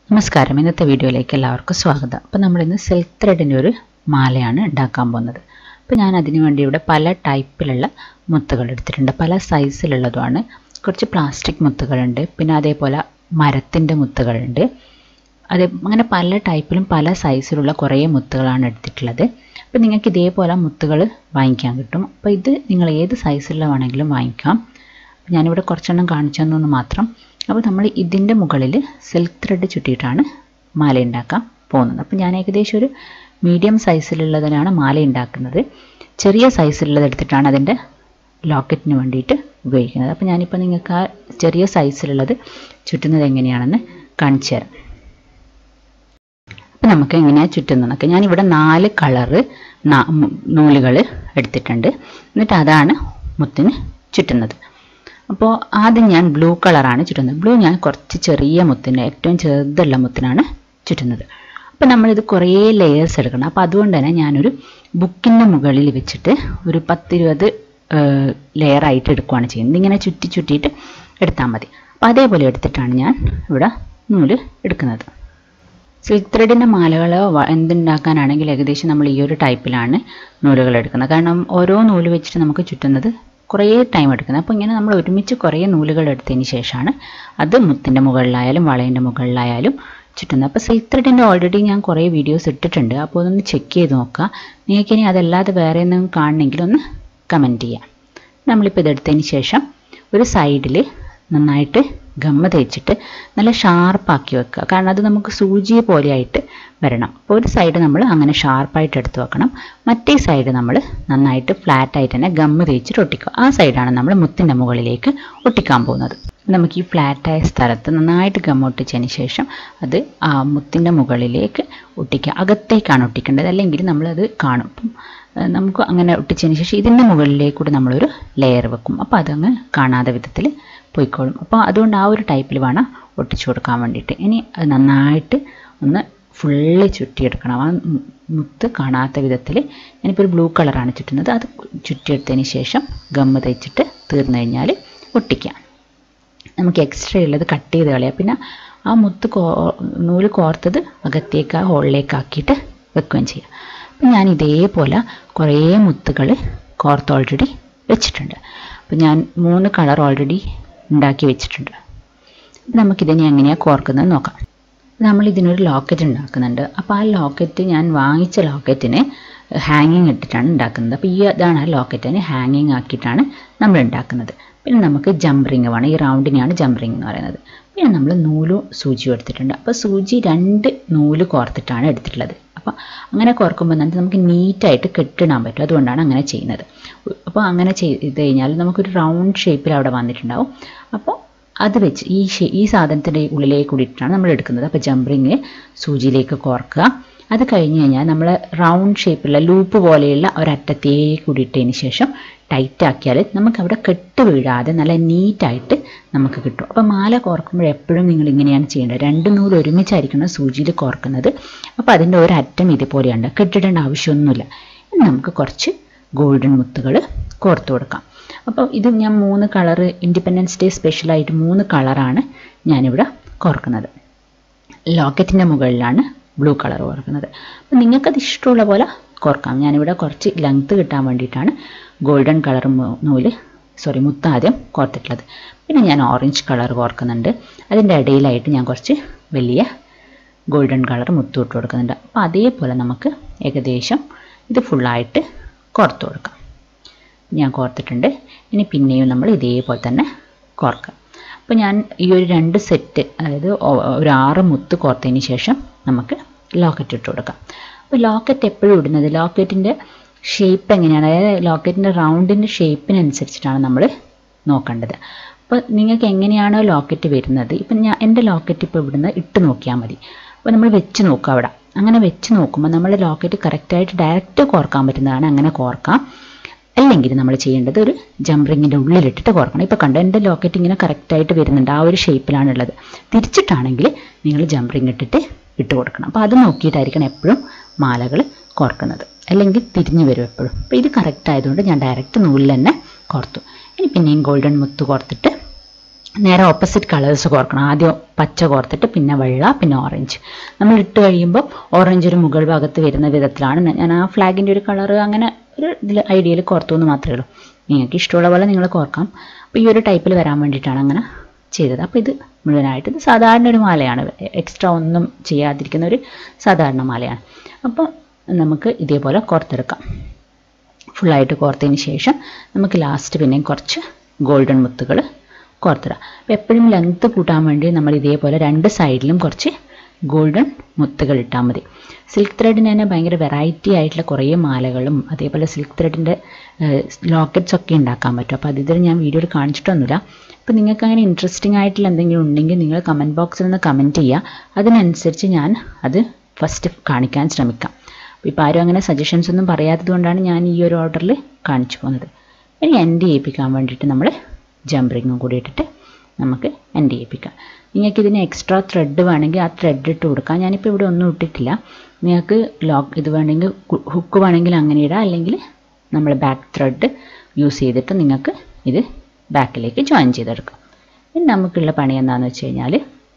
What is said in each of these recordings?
നമസ്കാരം ഇന്നത്തെ വീഡിയോയിലേക്ക് എല്ലാവർക്കും സ്വാഗതം അപ്പോൾ നമ്മളിന്ന് സിൽക്ക് ത്രെഡിൻ്റെ ഒരു മാലയാണ് ഉണ്ടാക്കാൻ പോകുന്നത് അപ്പോൾ ഞാൻ അതിന് വേണ്ടി ഇവിടെ പല ടൈപ്പിലുള്ള മുത്തുകൾ എടുത്തിട്ടുണ്ട് പല സൈസിലുള്ളതുമാണ് കുറച്ച് പ്ലാസ്റ്റിക് മുത്തുകളുണ്ട് പിന്നെ അതേപോലെ മരത്തിൻ്റെ മുത്തുകളുണ്ട് അതേ അങ്ങനെ പല ടൈപ്പിലും പല സൈസിലുള്ള കുറേ മുത്തുകളാണ് എടുത്തിട്ടുള്ളത് അപ്പോൾ നിങ്ങൾക്ക് ഇതേപോലെ മുത്തുകൾ വാങ്ങിക്കാൻ കിട്ടും അപ്പോൾ ഇത് നിങ്ങൾ ഏത് സൈസിലുള്ള വേണമെങ്കിലും വാങ്ങിക്കാം ഞാനിവിടെ കുറച്ചെണ്ണം കാണിച്ചു തന്നു മാത്രം അപ്പോൾ നമ്മൾ ഇതിൻ്റെ മുകളിൽ സിൽക്ക് ത്രെഡ് ചുറ്റിയിട്ടാണ് മാല ഉണ്ടാക്കാൻ പോകുന്നത് അപ്പോൾ ഞാൻ ഏകദേശം ഒരു മീഡിയം സൈസിലുള്ളതിനാണ് മാല ഉണ്ടാക്കുന്നത് ചെറിയ സൈസിലുള്ളത് എടുത്തിട്ടാണ് അതിൻ്റെ ലോക്കറ്റിന് വേണ്ടിയിട്ട് ഉപയോഗിക്കുന്നത് അപ്പോൾ ഞാനിപ്പോൾ നിങ്ങൾക്ക് ആ ചെറിയ സൈസിലുള്ളത് ചുറ്റുന്നത് എങ്ങനെയാണെന്ന് കാണിച്ചു തരാം അപ്പോൾ നമുക്ക് എങ്ങനെയാണ് ചുറ്റുന്നതൊക്കെ ഞാനിവിടെ നാല് കളറ് നൂലുകൾ എടുത്തിട്ടുണ്ട് എന്നിട്ട് അതാണ് മുത്തിന് ചുറ്റുന്നത് അപ്പോൾ ആദ്യം ഞാൻ ബ്ലൂ കളറാണ് ചുറ്റുന്നത് ബ്ലൂ ഞാൻ കുറച്ച് ചെറിയ മുത്തിന് ഏറ്റവും ചെറുതുള്ള മുത്തിനാണ് ചുറ്റുന്നത് അപ്പോൾ നമ്മളിത് കുറേ ലെയേഴ്സ് എടുക്കണം അപ്പോൾ അതുകൊണ്ട് തന്നെ ഞാനൊരു ബുക്കിൻ്റെ മുകളിൽ വെച്ചിട്ട് ഒരു പത്തിരുപത് ലെയറായിട്ട് എടുക്കുകയാണ് ചെയ്യുന്നത് ഇങ്ങനെ ചുറ്റി ചുറ്റിയിട്ട് എടുത്താൽ മതി അപ്പോൾ അതേപോലെ എടുത്തിട്ടാണ് ഞാൻ ഇവിടെ നൂല് എടുക്കുന്നത് സിൽക്ക് ത്രെഡിൻ്റെ മാലകളോ എന്തുണ്ടാക്കാനാണെങ്കിൽ ഏകദേശം നമ്മൾ ഈ ഒരു ടൈപ്പിലാണ് നൂലുകൾ എടുക്കുന്നത് കാരണം ഓരോ നൂല് വെച്ചിട്ട് നമുക്ക് ചുറ്റുന്നത് കുറേ ടൈം എടുക്കുന്നത് അപ്പോൾ ഇങ്ങനെ നമ്മൾ ഒരുമിച്ച് കുറേ നൂലുകൾ എടുത്തതിന് ശേഷമാണ് അത് മുത്തിൻ്റെ മുകളിലായാലും വളയിൻ്റെ മുകളിലായാലും ചുറ്റുന്നത് അപ്പോൾ സിൽക്ക് ത്രെഡിൻ്റെ ഓൾറെഡി ഞാൻ കുറേ വീഡിയോസ് ഇട്ടിട്ടുണ്ട് അപ്പോൾ അതൊന്ന് ചെക്ക് ചെയ്ത് നോക്കുക നിങ്ങൾക്ക് ഇനി അതല്ലാതെ വേറെ എന്തെങ്കിലും കാണണമെങ്കിൽ ഒന്ന് കമൻറ്റ് ചെയ്യാം നമ്മളിപ്പോൾ ഇതെടുത്തതിന് ശേഷം ഒരു സൈഡിൽ നന്നായിട്ട് ഗമ്മ തേച്ചിട്ട് നല്ല ഷാർപ്പാക്കി വെക്കുക കാരണം അത് നമുക്ക് സൂചി പോലെയായിട്ട് വരണം അപ്പോൾ ഒരു സൈഡ് നമ്മൾ അങ്ങനെ ഷാർപ്പായിട്ട് എടുത്ത് വെക്കണം മറ്റേ സൈഡ് നമ്മൾ നന്നായിട്ട് ഫ്ലാറ്റായിട്ട് തന്നെ ഗമ്മ് തേച്ചിട്ട് ഒട്ടിക്കുക ആ സൈഡാണ് നമ്മൾ മുത്തിൻ്റെ മുകളിലേക്ക് ഒട്ടിക്കാൻ പോകുന്നത് നമുക്ക് ഈ ഫ്ലാറ്റായ സ്ഥലത്ത് നന്നായിട്ട് ഗമ്മ ഒട്ടിച്ചതിന് ശേഷം അത് ആ മുത്തിൻ്റെ മുകളിലേക്ക് ഒട്ടിക്കുക അകത്തേക്കാണ് ഒട്ടിക്കേണ്ടത് അല്ലെങ്കിൽ നമ്മളത് കാണും അപ്പം നമുക്ക് അങ്ങനെ ഒട്ടിച്ചതിന് ശേഷം ഇതിൻ്റെ മുകളിലേക്ക് കൂടി നമ്മളൊരു ലെയർ വെക്കും അപ്പോൾ അതങ്ങ് കാണാതെ വിധത്തിൽ പോയിക്കോളും അപ്പോൾ അതുകൊണ്ട് ആ ഒരു ടൈപ്പിൽ വേണം ഒട്ടിച്ചു കൊടുക്കാൻ വേണ്ടിയിട്ട് ഇനി അത് നന്നായിട്ട് ഒന്ന് ഫുള്ള് ചുറ്റിയെടുക്കണം ആ മുത്ത് കാണാത്ത വിധത്തിൽ ഞാനിപ്പോൾ ഒരു ബ്ലൂ കളറാണ് ചുറ്റുന്നത് അത് ചുറ്റിയെടുത്തതിന് ശേഷം ഗമ്മ് തയ്ച്ചിട്ട് തീർന്നു കഴിഞ്ഞാൽ ഒട്ടിക്കാം നമുക്ക് എക്സ്ട്രാ ഉള്ളത് കട്ട് ചെയ്ത് കളയാം പിന്നെ ആ മുത്ത് കോ നൂല് കോർത്തത് അകത്തേക്ക് ആ ഹോളിലേക്ക് ആക്കിയിട്ട് വെക്കുകയും ചെയ്യാം അപ്പം ഞാൻ ഇതേപോലെ കുറേ മുത്തുകൾ കോർത്ത് ഓൾറെഡി വെച്ചിട്ടുണ്ട് അപ്പം ഞാൻ മൂന്ന് കളർ ഓൾറെഡി ഉണ്ടാക്കി വെച്ചിട്ടുണ്ട് നമുക്കിതിനെ എങ്ങനെയാണ് കോർക്കുന്നത് നോക്കാം നമ്മൾ ഇതിനൊരു ലോക്കറ്റ് ഉണ്ടാക്കുന്നുണ്ട് അപ്പോൾ ആ ലോക്കറ്റ് ഞാൻ വാങ്ങിച്ച ലോക്കറ്റിന് ഹാങ്ങിങ് ഇട്ടിട്ടാണ് ഉണ്ടാക്കുന്നത് അപ്പോൾ ഈ ഇതാണ് ആ ലോക്കറ്റിന് ഹാങ്ങിങ് ആക്കിയിട്ടാണ് നമ്മൾ ഉണ്ടാക്കുന്നത് പിന്നെ നമുക്ക് ജംപ് റിങ് വേണം ഈ റൗണ്ടിനെയാണ് ജംപ് റിങ് എന്ന് പറയുന്നത് പിന്നെ നമ്മൾ നൂലും സൂചിയും എടുത്തിട്ടുണ്ട് അപ്പോൾ സൂചി രണ്ട് നൂല് കോർത്തിട്ടാണ് എടുത്തിട്ടുള്ളത് അപ്പോൾ അങ്ങനെ കോർക്കുമ്പോൾ തന്നെ നമുക്ക് നീറ്റായിട്ട് കെട്ടിടാൻ പറ്റും അതുകൊണ്ടാണ് അങ്ങനെ ചെയ്യുന്നത് അപ്പോൾ അങ്ങനെ ചെയ്ത് കഴിഞ്ഞാൽ നമുക്കൊരു റൗണ്ട് ഷേപ്പിൽ അവിടെ വന്നിട്ടുണ്ടാവും അപ്പോൾ അത് വെച്ച് ഈ ഈ സാധനത്തിൻ്റെ ഉള്ളിലേക്ക് കൂടിയിട്ടാണ് നമ്മൾ എടുക്കുന്നത് അപ്പോൾ ജംപറിങ് സൂചിയിലേക്ക് കോർക്കുക അത് കഴിഞ്ഞ് കഴിഞ്ഞാൽ നമ്മൾ റൗണ്ട് ഷേപ്പിലുള്ള ലൂപ്പ് പോലെയുള്ള ഒരറ്റത്തേക്ക് കൂടിയിട്ടതിന് ശേഷം ടൈറ്റ് ആക്കിയാൽ നമുക്ക് അവിടെ കെട്ട് വീഴാതെ നല്ല നീറ്റായിട്ട് നമുക്ക് കിട്ടും അപ്പോൾ മാല കോർക്കുമ്പോൾ എപ്പോഴും നിങ്ങൾ ഇങ്ങനെയാണ് ചെയ്യേണ്ടത് രണ്ട് നൂല് ഒരുമിച്ചായിരിക്കണം സൂചിയിൽ കോർക്കുന്നത് അപ്പോൾ അതിൻ്റെ ഒരറ്റം ഇതുപോലെയുണ്ട് കെട്ടിടേണ്ട ആവശ്യമൊന്നുമില്ല നമുക്ക് കുറച്ച് ഗോൾഡൻ മുത്തുകൾ കോർത്ത് കൊടുക്കാം അപ്പോൾ ഇത് ഞാൻ മൂന്ന് കളറ് ഇൻഡിപെൻഡൻസ് ഡേ സ്പെഷ്യലായിട്ട് മൂന്ന് കളറാണ് ഞാനിവിടെ കോർക്കുന്നത് ലോക്കറ്റിൻ്റെ മുകളിലാണ് ബ്ലൂ കളർ കോർക്കുന്നത് അപ്പോൾ നിങ്ങൾക്കത് ഇഷ്ടമുള്ള പോലെ കോർക്കാം ഞാനിവിടെ കുറച്ച് ലെങ്ത്ത് കിട്ടാൻ വേണ്ടിയിട്ടാണ് ഗോൾഡൻ കളർ നൂല് സോറി മുത്താദ്യം കോർത്തിട്ടുള്ളത് പിന്നെ ഞാൻ ഓറഞ്ച് കളർ കോർക്കുന്നുണ്ട് അതിൻ്റെ ഇടയിലായിട്ട് ഞാൻ കുറച്ച് വലിയ ഗോൾഡൻ കളർ മുത്ത് ഇട്ട് കൊടുക്കുന്നുണ്ട് അപ്പോൾ അതേപോലെ നമുക്ക് ഏകദേശം ഇത് ഫുള്ളായിട്ട് കോർത്ത് കൊടുക്കാം ഞാൻ കോർത്തിട്ടുണ്ട് ഇനി പിന്നെയും നമ്മൾ ഇതേപോലെ തന്നെ കോർക്കാം അപ്പോൾ ഞാൻ ഈ ഒരു രണ്ട് സെറ്റ് അതായത് ഒരു ആറ് മുത്ത് കോർത്തതിന് ശേഷം നമുക്ക് ലോക്കറ്റ് ഇട്ട് കൊടുക്കാം അപ്പോൾ ലോക്കറ്റ് എപ്പോഴും ഇടുന്നത് ലോക്കറ്റിൻ്റെ ഷേപ്പ് എങ്ങനെയാണ് അതായത് ലോക്കറ്റിൻ്റെ റൗണ്ടിൻ്റെ ഷേപ്പിനനുസരിച്ചിട്ടാണ് നമ്മൾ നോക്കേണ്ടത് അപ്പോൾ നിങ്ങൾക്ക് എങ്ങനെയാണോ ലോക്കറ്റ് വരുന്നത് ഇപ്പം ഞാൻ എൻ്റെ ലോക്കറ്റ് ഇപ്പോൾ ഇവിടുന്ന് ഇട്ട് നോക്കിയാൽ മതി അപ്പോൾ നമ്മൾ വെച്ച് നോക്കുക അവിടെ അങ്ങനെ വെച്ച് നോക്കുമ്പോൾ നമ്മൾ ലോക്കറ്റ് കറക്റ്റായിട്ട് ഡയറക്റ്റ് കോർക്കാൻ പറ്റുന്നതാണ് അങ്ങനെ കോർക്കാം അല്ലെങ്കിൽ നമ്മൾ ചെയ്യേണ്ടത് ഒരു ജംപറിങ്ങിൻ്റെ ഉള്ളിലിട്ടിട്ട് കോർക്കണം ഇപ്പോൾ കണ്ടോ എൻ്റെ ലോക്കറ്റ് ഇങ്ങനെ കറക്റ്റായിട്ട് വരുന്നുണ്ട് ആ ഒരു ഷേപ്പിലാണുള്ളത് തിരിച്ചിട്ടാണെങ്കിൽ നിങ്ങൾ ജംപറിങ് ഇട്ടിട്ട് ഇട്ട് കൊടുക്കണം അപ്പോൾ അത് നോക്കിയിട്ടായിരിക്കണം എപ്പോഴും മാലകൾ കോർക്കുന്നത് അല്ലെങ്കിൽ തിരിഞ്ഞു വരും എപ്പോഴും അപ്പോൾ ഇത് കറക്റ്റ് ആയതുകൊണ്ട് ഞാൻ ഡയറക്റ്റ് നൂലിൽ തന്നെ കോർത്തു ഇനി പിന്നെയും ഗോൾഡൻ മുത്ത് കോർത്തിട്ട് നേരെ ഓപ്പോസിറ്റ് കളേഴ്സ് കോർക്കണം ആദ്യം പച്ച കോർത്തിട്ട് പിന്നെ വെള്ള പിന്നെ ഓറഞ്ച് നമ്മൾ ഇട്ട് കഴിയുമ്പോൾ ഓറഞ്ച് ഒരു മുകൾ ഭാഗത്ത് വരുന്ന വിധത്തിലാണ് ഞാൻ- ഞാൻ ആ ഫ്ലാഗിൻ്റെ ഒരു കളർ അങ്ങനെ ഒരു ഇതിൽ ഐഡിയയിൽ കോർത്തു എന്ന് മാത്രമേ ഉള്ളൂ നിങ്ങൾക്ക് ഇഷ്ടമുള്ള പോലെ നിങ്ങൾ കോർക്കാം അപ്പോൾ ഈ ഒരു ടൈപ്പിൽ വരാൻ വേണ്ടിയിട്ടാണ് അങ്ങനെ ചെയ്തത് അപ്പോൾ ഇത് മുഴുവനായിട്ട് ഇത് സാധാരണ ഒരു മാലയാണ് എക്സ്ട്രാ ഒന്നും ചെയ്യാതിരിക്കുന്ന ഒരു സാധാരണ മാലയാണ് അപ്പോൾ നമുക്ക് ഇതേപോലെ കോർത്തെടുക്കാം ഫുള്ളായിട്ട് കോർത്തതിന് ശേഷം നമുക്ക് ലാസ്റ്റ് പിന്നെയും കുറച്ച് ഗോൾഡൻ മുത്തുകൾ കോർത്തിടാം അപ്പോൾ എപ്പോഴും ലെങ്ത്ത് കൂട്ടാൻ വേണ്ടി നമ്മൾ ഇതേപോലെ രണ്ട് സൈഡിലും കുറച്ച് ഗോൾഡൻ മുത്തുകൾ ഇട്ടാൽ മതി സിൽക്ക് ത്രെഡിന് തന്നെ ഭയങ്കര വെറൈറ്റി ആയിട്ടുള്ള കുറേ മാലകളും അതേപോലെ സിൽക്ക് ത്രെഡിൻ്റെ ലോക്കറ്റ്സ് ഒക്കെ ഉണ്ടാക്കാൻ പറ്റും അപ്പോൾ അത് ഇതുവരെ ഞാൻ വീഡിയോയിൽ കാണിച്ചിട്ടൊന്നുമില്ല അപ്പോൾ നിങ്ങൾക്ക് അങ്ങനെ ഇൻട്രസ്റ്റിംഗ് ആയിട്ടുള്ള എന്തെങ്കിലും ഉണ്ടെങ്കിൽ നിങ്ങൾ കമൻറ്റ് ബോക്സിൽ നിന്ന് കമൻറ്റ് ചെയ്യുക അതിനനുസരിച്ച് ഞാൻ അത് ഫസ്റ്റ് കാണിക്കാൻ ശ്രമിക്കാം അപ്പോൾ ഇപ്പോൾ ആരും അങ്ങനെ സജഷൻസ് ഒന്നും പറയാത്തത് കൊണ്ടാണ് ഞാൻ ഈ ഒരു ഓർഡറിൽ കാണിച്ചു പോകുന്നത് ഇനി എൻഡ് ചെയ്യിപ്പിക്കാൻ വേണ്ടിയിട്ട് നമ്മൾ ജംപ് റിങ്ങും കൂടി ഇട്ടിട്ട് നമുക്ക് എൻഡ് ചെയ്യിപ്പിക്കാം നിങ്ങൾക്ക് ഇതിന് എക്സ്ട്രാ ത്രെഡ് വേണമെങ്കിൽ ആ ത്രെഡ് ഇട്ട് കൊടുക്കാം ഞാനിപ്പോൾ ഇവിടെ ഒന്നും ഇട്ടിട്ടില്ല നിങ്ങൾക്ക് ലോക്ക് ഇത് വേണമെങ്കിൽ ഹുക്ക് വേണമെങ്കിൽ അങ്ങനെ ഇടാം അല്ലെങ്കിൽ നമ്മൾ ബാക്ക് ത്രെഡ് യൂസ് ചെയ്തിട്ട് നിങ്ങൾക്ക് ഇത് ബാക്കിലേക്ക് ജോയിൻ ചെയ്തെടുക്കാം ഇനി നമുക്കുള്ള പണി എന്താണെന്ന് വെച്ച് കഴിഞ്ഞാൽ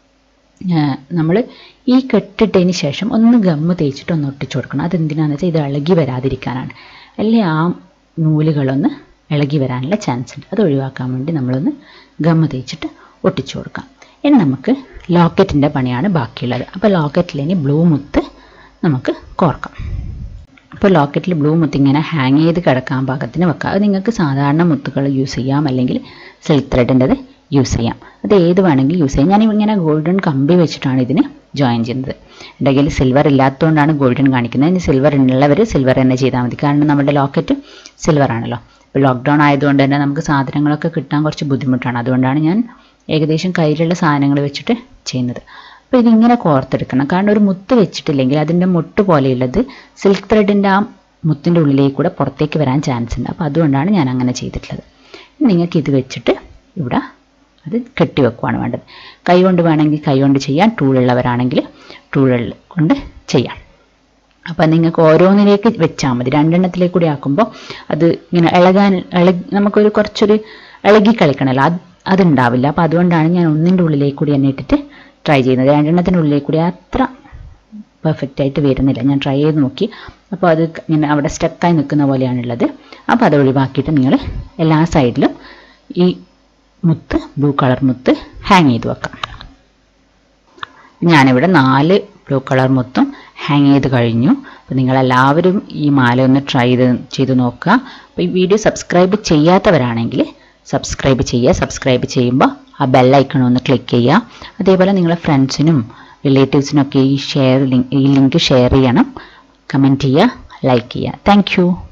നമ്മൾ ഈ കെട്ടിട്ടതിന് ശേഷം ഒന്ന് ഗമ്മ് തേച്ചിട്ട് ഒന്ന് ഒട്ടിച്ചു കൊടുക്കണം അതെന്തിനാണെന്ന് വെച്ചാൽ ഇത് ഇളകി വരാതിരിക്കാനാണ് അല്ലെങ്കിൽ ആ നൂലുകളൊന്ന് ഇളകി വരാനുള്ള ചാൻസ് ഉണ്ട് അത് ഒഴിവാക്കാൻ വേണ്ടി നമ്മളൊന്ന് ഗമ്മ് തേച്ചിട്ട് ഒട്ടിച്ചു കൊടുക്കാം ഇനി നമുക്ക് ലോക്കറ്റിൻ്റെ പണിയാണ് ബാക്കിയുള്ളത് അപ്പോൾ ലോക്കറ്റിൽ ഇനി ബ്ലൂ മുത്ത് നമുക്ക് കോർക്കാം ഇപ്പോൾ ലോക്കറ്റിൽ ബ്ലൂ മുത്ത് ഇങ്ങനെ ഹാങ് ചെയ്ത് കിടക്കാൻ പാകത്തിന് വെക്കാം അത് നിങ്ങൾക്ക് സാധാരണ മുത്തുകൾ യൂസ് ചെയ്യാം അല്ലെങ്കിൽ സിൽക്ക് ത്രെഡിൻ്റെത് യൂസ് ചെയ്യാം അത് ഏത് വേണമെങ്കിലും യൂസ് ചെയ്യാം ഞാൻ ഇങ്ങനെ ഗോൾഡൻ കമ്പി വെച്ചിട്ടാണ് ഇതിന് ജോയിൻ ചെയ്യുന്നത് എൻ്റെ കയ്യിൽ സിൽവർ ഇല്ലാത്തതുകൊണ്ടാണ് ഗോൾഡൻ കാണിക്കുന്നത് ഇനി സിൽവർ ഉള്ളവർ സിൽവർ തന്നെ ചെയ്താൽ മതി കാരണം നമ്മുടെ ലോക്കറ്റ് സിൽവർ ആണല്ലോ ഇപ്പോൾ ലോക്ക്ഡൗൺ ആയതുകൊണ്ട് തന്നെ നമുക്ക് സാധനങ്ങളൊക്കെ കിട്ടാൻ കുറച്ച് ബുദ്ധിമുട്ടാണ് അതുകൊണ്ടാണ് ഞാൻ ഏകദേശം കയ്യിലുള്ള സാധനങ്ങൾ വെച്ചിട്ട് ചെയ്യുന്നത് അപ്പോൾ ഇതിങ്ങനെ കോർത്തെടുക്കണം കാരണം ഒരു മുത്ത് വെച്ചിട്ടില്ലെങ്കിൽ അതിൻ്റെ മുട്ട് പോലെയുള്ളത് സിൽക്ക് ത്രെഡിൻ്റെ ആ മുത്തിൻ്റെ ഉള്ളിലേക്ക് കൂടെ പുറത്തേക്ക് വരാൻ ചാൻസ് ഉണ്ട് അപ്പോൾ അതുകൊണ്ടാണ് ഞാൻ അങ്ങനെ ചെയ്തിട്ടുള്ളത് നിങ്ങൾക്ക് ഇത് വെച്ചിട്ട് ഇവിടെ അത് കെട്ടി വെക്കുവാണ് വേണ്ടത് കൈ കൊണ്ട് വേണമെങ്കിൽ കൈ കൊണ്ട് ചെയ്യാം ടൂളുള്ളവരാണെങ്കിൽ ടൂളുകൾ കൊണ്ട് ചെയ്യാം അപ്പം നിങ്ങൾക്ക് ഓരോന്നിലേക്ക് വെച്ചാൽ മതി രണ്ടെണ്ണത്തിലേക്ക് കൂടി ആക്കുമ്പോൾ അത് ഇങ്ങനെ ഇളകാൻ ഇളകി നമുക്കൊരു കുറച്ചൊരു ഇളകി കളിക്കണമല്ലോ അത് അതുണ്ടാവില്ല അപ്പോൾ അതുകൊണ്ടാണ് ഞാൻ ഒന്നിൻ്റെ ഉള്ളിലേക്ക് കൂടി തന്നെ ഇട്ടിട്ട് ട്രൈ ചെയ്യുന്നത് രണ്ടെണ്ണത്തിൻ്റെ ഉള്ളിലേക്ക് കൂടി അത്ര പെർഫെക്റ്റ് ആയിട്ട് വരുന്നില്ല ഞാൻ ട്രൈ ചെയ്ത് നോക്കി അപ്പോൾ അത് ഇങ്ങനെ അവിടെ സ്റ്റക്കായി നിൽക്കുന്ന പോലെയാണുള്ളത് അപ്പോൾ അത് ഒഴിവാക്കിയിട്ട് നിങ്ങൾ എല്ലാ സൈഡിലും ഈ മുത്ത് ബ്ലൂ കളർ മുത്ത് ഹാങ് ചെയ്ത് വെക്കാം ഞാനിവിടെ നാല് ബ്ലൂ കളർ മുത്തും ഹാങ് ചെയ്ത് കഴിഞ്ഞു അപ്പോൾ നിങ്ങളെല്ലാവരും ഈ മാല ഒന്ന് ട്രൈ ചെയ്ത് ചെയ്ത് നോക്കുക അപ്പോൾ ഈ വീഡിയോ സബ്സ്ക്രൈബ് ചെയ്യാത്തവരാണെങ്കിൽ സബ്സ്ക്രൈബ് ചെയ്യുക സബ്സ്ക്രൈബ് ചെയ്യുമ്പോൾ ആ ബെല്ലൈക്കൺ ഒന്ന് ക്ലിക്ക് ചെയ്യുക അതേപോലെ നിങ്ങളെ ഫ്രണ്ട്സിനും റിലേറ്റീവ്സിനൊക്കെ ഈ ഷെയർ ലിങ്ക് ഈ ലിങ്ക് ഷെയർ ചെയ്യണം കമൻറ്റ് ചെയ്യുക ലൈക്ക് ചെയ്യുക താങ്ക്